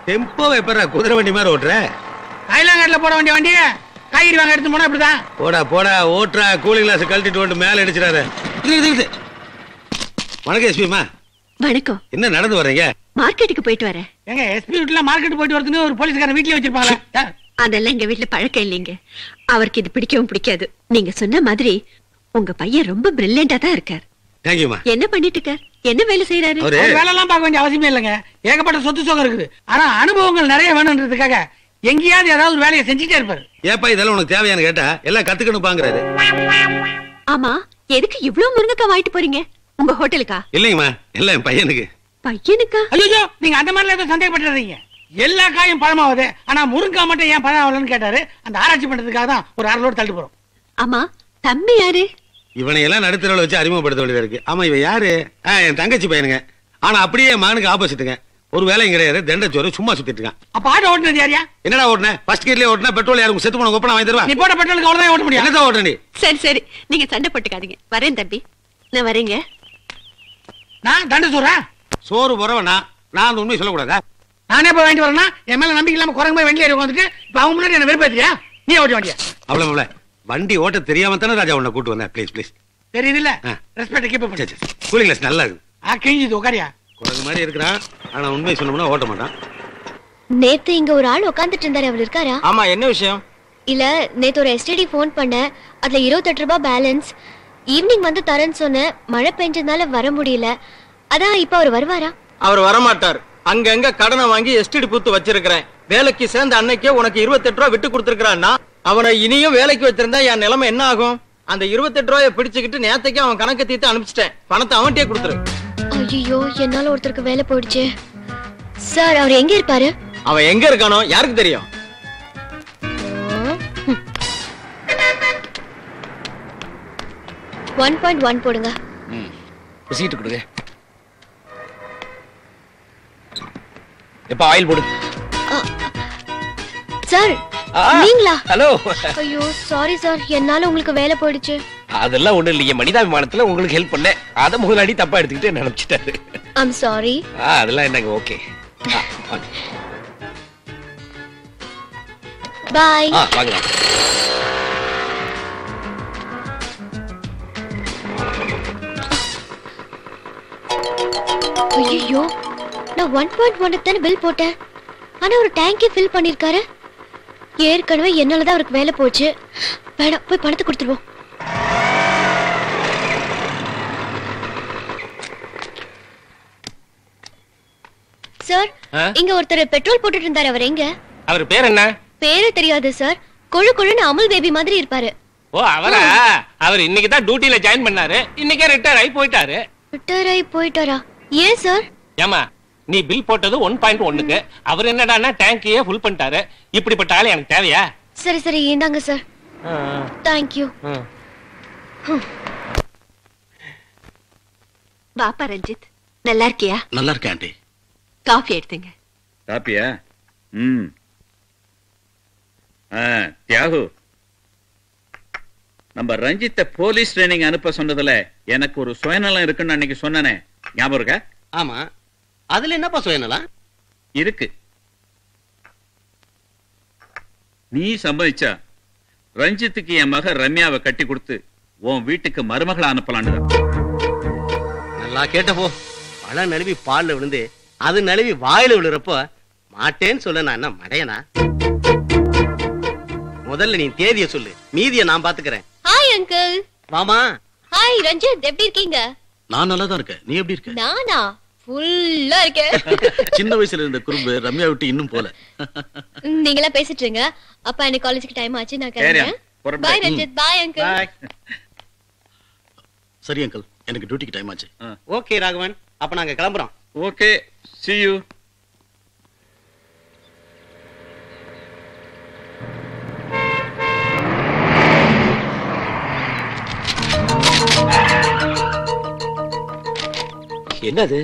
Tempo எப்பறா குதிரை வண்டி மாதிரி ஓட்டுற கைலாங்காட்டில் போட வேண்டிய வண்டியை காய்கறி வாங்க எடுத்து போனா இப்படிதான் போடா போடா ஓட்டுறா கூலிங் கிளாஸ் கழட்டிட்டு வந்து மேல அடிச்சிடாத இது, இது, இது. வணக்கம் எஸ்பிமா வணக்கம் என்ன நடந்து வர்றீங்க மார்க்கெட்டுக்கு போயிட்டு வரேன் எங்க எஸ்பி வீட்டுல மார்க்கெட் போயிட்டு வரதுன்னு ஒரு போலீஸ்காரன் வீட்லயே வச்சிருப்பாங்களே அதெல்லாம் எங்க வீட்ல பழக்கம் இல்லைங்க அவருக்கு இது பிடிக்கவும் பிடிக்காது நீங்க சொன்ன மாதிரி உங்க பையன் ரொம்ப பிரில்லியண்டா தான் இருக்கார் தேங்க்யூமா என்ன பண்ணிட்டு இருக்கார் என்ன வேலை செய்யறாரு அவரு அவர் வேலைலாம் பார்க்க வேண்டிய அவசியமே இல்லைங்க ஏகப்பட்ட சொத்து சுகம் இருக்குது ஆனா அனுபவங்கள் நிறைய வேணுன்றதுக்காக எங்கேயாவது ஏதாவது ஒரு வேலையை செஞ்சுட்டே இருப்பாரு ஏப்பா இதெல்லாம் உனக்கு தேவையான்னு கேட்டா எல்லாம் கத்துக்கணும் பாங்குறாரு ஆமா எதுக்கு இவ்ளோ முருங்கைக்காய் வாங்கிட்டு போறீங்க உங்க ஹோட்டலுக்கா இல்லைங்கம்மா எல்லாம் என் பையனுக்கு பையனுக்கா ஐயோ நீங்க அந்த மாதிரிலாம் எதுவும் சந்தேகப்பட்டுறீங்க எல்லா காயும் பழமாவது ஆனா முருங்காய் மட்டும் ஏன் பழம் ஆகலன்னு கேட்டாரு அந்த ஆராய்ச்சி பண்றதுக்காக தான் ஒரு அரை லோடு தள்ளிட்டு போறோம் ஆமா தம்பி யாரு இவனை எல்லாம் நடுத்தரவுல வச்சு அறிமுகப்படுத்த வேண்டியதா இருக்கு ஆமா இவன் யாரு ஆ, என் தங்கச்சி பையனுங்க ஆனா அப்படியே என் மகனுக்கு ஆப்போசிட்டுங்க ஒரு வேலையும் கிடையாது தண்டச்சோறு சும்மா சுத்திட்டு இருக்கான் அப்ப ஆட்டோ ஓட்டுனது யாரியா என்னடா ஓட்டுன ஃபர்ஸ்ட் கியர்லயே ஓட்டுன பெட்ரோல் யாருக்கு செத்து போன ஒப்பனா வாங்கி தருவா நீ போட்ட பெட்ரோலுக்கு அவ்வளவுதான் ஓட்ட முடியும் என்னதான் ஓட்டுற நீ சரி சரி நீங்க சண்டை போட்டுக்காதீங்க வரேன் தம்பி நான் வரேங்க நான் தண்டை சொல்றேன் சோறு போறவனா நான் அந்த உண்மையை சொல்லக்கூடாதா நானே போய் வாங்கிட்டு வரேன்னா என் மேல நம்பிக்கை இல்லாம குரங்கு போய் வண்டியில் உட்காந்துட்டு இப்ப அவங்க முன்னாடி என்ன வெறுப்பேத்தியா நீ ஓட்டி வண்டியா அவ்வளவு அவ்வளவு வண்டி ஓட்ட தெரியாம தானே ராஜா உன்னை கூட்டு வந்தேன் ப்ளீஸ் ப்ளீஸ் தெரியுது இல்ல ஆ. ரெஸ்பெக்ட் கீப் சரி சரி கூலிங் கிளாஸ் நல்லா இருக்கு ஆ கிழிஞ்சது உட்காரியா குரங்கு மாதிரி இருக்கிறான் ஆனா உண்மையை சொன்னோம்னா ஓட்ட மாட்டான் நேத்து இங்க ஒரு ஆள் உட்காந்துட்டு இருந்தாரு அவர் இருக்காரா ஆமா என்ன விஷயம் இல்ல நேத்து ஒரு எஸ்டிடி ஃபோன் பண்ணேன் அதுல இருபத்தெட்டு ரூபாய் பேலன்ஸ் ஈவினிங் வந்து தரேன்னு சொன்னேன் மழை பெஞ்சதுனால வர முடியல அதான் இப்ப அவர் வருவாரா அவர் வரமாட்டார் அங்கங்க கடனை வாங்கி எஸ்டிடி பூத்து வச்சிருக்கிறேன் வேலைக்கு சேர்ந்த அன்னைக்கே உனக்கு இருபத்தெட்டு ரூபா விட்டு கொடுத்துருக்கான்னா அவனை இனியும் வேலைக்கு வச்சிருந்தா என் நிலைமை என்ன ஆகும் அந்த இருபத்தெட்டு ரூபாய பிடிச்சுக்கிட்டு நேத்தைக்கு அவன் கணக்கு தீர்த்து அனுப்பிச்சிட்டேன் பணத்தை அவன்கிட்டயே கொடுத்துரு ஐயோ என்னால ஒருத்தருக்கு வேலை போயிடுச்சு சார் அவர் எங்க இருப்பாரு அவன் எங்க இருக்கானோ யாருக்கு தெரியும் ஒன் பாயிண்ட் ஒன் போடுங்க சீட்டு கொடுங்க எப்ப ஆயில் போடு சார் ஆ, நீங்களா ஹலோ ஐயோ சாரி சார் என்னால உங்களுக்கு வேலை போயிடுச்சு அதெல்லாம் ஒண்ணு இல்லையே மனிதாபிமானத்துல உங்களுக்கு ஹெல்ப் பண்ணேன் அத முதலாளி தப்பா எடுத்துக்கிட்டு நினைச்சிட்டாரு ஐம் சாரி ஆ, அதெல்லாம் என்னங்க ஓகே பாய் ஆ வாங்க வாங்க. ஐயோ நான் ஒன் பாயிண்ட் ஒன்னுக்கு தானே பில் போட்டேன் ஆனா ஒரு டேங்கே ஃபில் பண்ணிருக்காரு ஏற்கனவே என்னாலதான் அவருக்கு வேலை போச்சு வேணாம் போய் பணத்தை கொடுத்துருவோம் சார் ஆ? இங்க ஒருத்தர் பெட்ரோல் போட்டுட்டு இருந்தாரு அவர் எங்க அவர் பேர் என்ன பேரு தெரியாது சார் கொழு கொழுன்னு அமுல் பேபி மாதிரி இருப்பாரு ஓ அவரா அவர் இன்னைக்கு தான் டியூட்டில ஜாயின் பண்ணாரு இன்னைக்கே ரிட்டையர் ஆகி போயிட்டாரு ரிட்டையர் ஆகி போயிட்டாரா ஏன் சார் ஏமா நீ பில் போட்டது ஒன் பாயிண்ட் ஒன்னுக்கு அவர் என்னடான்னா டேங்கையே ஃபுல் பண்ணிட்டாரு இப்படிப்பட்ட ஆளு எனக்கு தேவையா சரி சரி இந்தாங்க சார் தேங்க்யூ வாப்பா ரஞ்சித் நல்லா இருக்கியா நல்லா இருக்கேன் ஆண்டி காஃபி எடுத்துங்க காப்பியா ம் ஆ, தியாகு நம்ம ரஞ்சித்த போலீஸ் ட்ரைனிங் அனுப்ப சொன்னதுல எனக்கு ஒரு சுயநலம் இருக்குன்னு அன்னைக்கு சொன்னனே ஞாபகம் இருக்கா ஆமா அதுல என்னப்பா சுயநலம் இருக்கு நீ சம்மதிச்சா ரஞ்சித்துக்கு என் மக ரம்யாவை கட்டி கொடுத்து உன் வீட்டுக்கு மருமகளை அனுப்பலான்னு நல்லா கேட்டப்போ பழம் நழுவி பால்ல விழுந்து அது நழுவி வாயில விழுறப்போ மாட்டேன்னு சொல்ல நான் என்ன மடையனா முதல்ல நீ தேதிய சொல்லு மீதிய நான் பாத்துக்கிறேன் ஹாய் அங்கிள் வாமா ஹாய் ரஞ்சித் எப்படி இருக்கீங்க நான் நல்லா தான் இருக்கேன் நீ எப்படி இருக்க நானா ஃபுல்லா இருக்கேன் சின்ன வயசுல இருந்த குறும்பு ரம்யா விட்டு இன்னும் போல ம், நீங்களா பேசிட்டு இருங்க அப்பா எனக்கு காலேஜுக்கு டைம் ஆச்சு நான் சரியா, கிளம்புறேன் புறப்படு. பாய் ரஞ்சித் பாய் அங்கிள் சரி அங்கிள் எனக்கு டியூட்டிக்கு டைம் ஆச்சு ஓகே ராகவன் அப்ப நாங்க கிளம்புறோம் ஓகே see you என்னது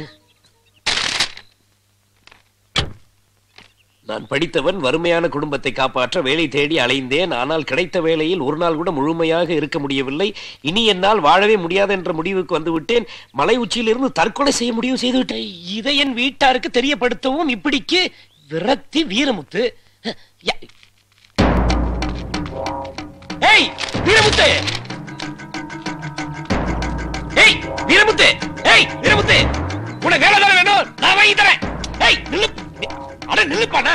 நான் படித்தவன் வறுமையான குடும்பத்தை காப்பாற்ற வேலை தேடி அலைந்தேன் ஆனால் கிடைத்த வேலையில் ஒரு நாள் கூட முழுமையாக இருக்க முடியவில்லை இனி என்னால் வாழவே முடியாது என்ற முடிவுக்கு வந்து விட்டேன் மலை உச்சியிலிருந்து தற்கொலை செய்ய முடிவு செய்து விட்டேன் இதை என் வீட்டாருக்கு தெரியப்படுத்தவும் இப்படிக்கு விரக்தி வீரமுத்து யா- ஏய் வீரமுத்து ஏய் வீரமுத்து ஏய் வீரமுத்து உனக்கு வேலை தானே வேணும் நான் வாங்கி தரேன் ஏய் நில்லு அட நில்லுப்பாண்ணா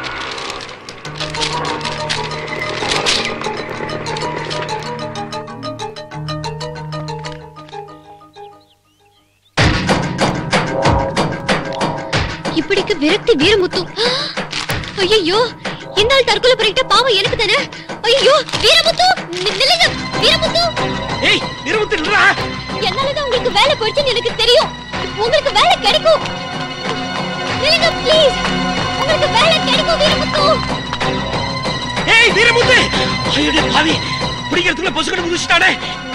இப்படிக்கு விரக்தி வீரமுத்து ஐயோ என்னால் தற்கொலை பண்ணிட்ட பாவம் எனக்கு தானே ஐயோ வீரமுத்து நி- நில்லுங்க வீரமுத்து ஏய் வீரமுத்து நில்லுடா என்னாலதான் உங்களுக்கு வேலை போயிடுச்சுன்னு எனக்கு தெரியும் உங்களுக்கு வேலை கிடைக்கும் நில்லுங்க ப்ளீஸ் உங்களுக்கு வேலை கிடைக்கும் வீரமுத்து ஏய் வீரமுத்து ஐயோ பாவி பிடிக்கிறதுக்குள்ள பொசுக்கணும் முடிச்சுட்டானே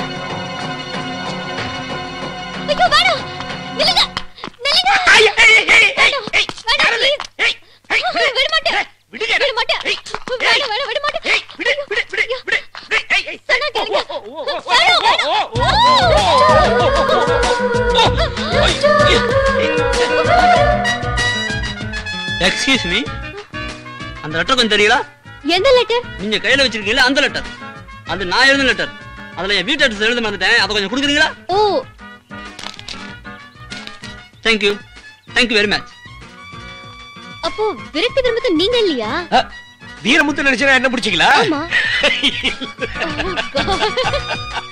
ஐயோ வேணாம் நில்லுங்க நில்லுங்க ஐய, ஏய், ஏய், ஏய், ஏய், வேணாம், ஏய், வேணாம், யாரது? please. ஏய், ஏய், விடு. விட மாட்டேன். ஏய், விடுங்க. விட மாட்டேன். ஏய், வேணாம், ஏய், வேணாம், விட மாட்டேன். ஏய், விடு, விடு, விடு, விடு, விடு. ஏய், ஏய், சொன்னா கேளுங்க. ஓ, ஓ, ஓ, ஓ, வேணாம், ஓ, ஓ, ஓ, ஓ, எக்ஸ்கியூஸ் மீ அந்த லெட்டர் கொஞ்சம் தெரியல எந்த லெட்டர் நீங்க கையில வச்சிருக்கீங்களா அந்த லெட்டர் அது நான் எழுதின லெட்டர் அதுல என் வீட்டு அட்ரஸ் எழுத மறந்துட்டேன் அதை கொஞ்சம் கொடுக்குறீங்களா ஓ தேங்க்யூ தேங்க்யூ வெரி மச் அப்போ விரக்தி விரும்பத்து நீங்க இல்லையா ஆ, வீரமுத்து நினைச்சா என்ன பிடிச்சிங்களா ஆமா Oh, God.